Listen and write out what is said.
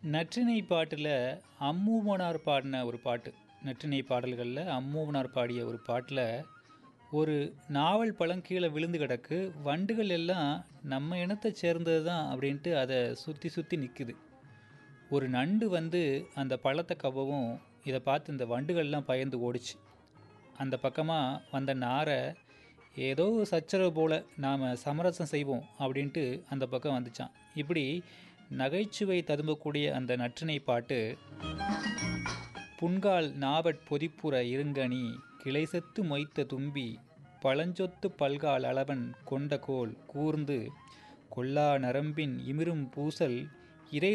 நற்றிணை பாட்டில் அம்மூவனார் பாடின ஒரு பாட்டு நற்றிணை பாடல்களில் அம்மூவனார் பாடிய ஒரு பாட்டில் ஒரு நாவல் பழம் கீழே விழுந்து கிடக்கு வண்டுகள் எல்லாம் நம்ம இனத்தை சேர்ந்தது தான் அப்படின்ட்டு அதை சுற்றி சுற்றி நிற்குது ஒரு நண்டு வந்து அந்த பழத்தை கவ்வவும் இதை பார்த்து இந்த வண்டுகள்லாம் பயந்து ஓடிச்சு அந்த பக்கமாக வந்த நாரை ஏதோ சச்சரவு போல் நாம் சமரசம் செய்வோம் அப்படின்ட்டு அந்த பக்கம் வந்துச்சான் இப்படி நகைச்சுவை ததும்பக்கூடிய அந்த நற்றினை பாட்டு புன்கால் நாவற் பொதிப்புற இருங்கனி கிளைசெத்து மொய்த்த தும்பி பழஞ்சொத்து பல்கால் அளவன் கொண்ட கோல் கூர்ந்து கொல்லா நரம்பின் இமிரும் பூசல் இறை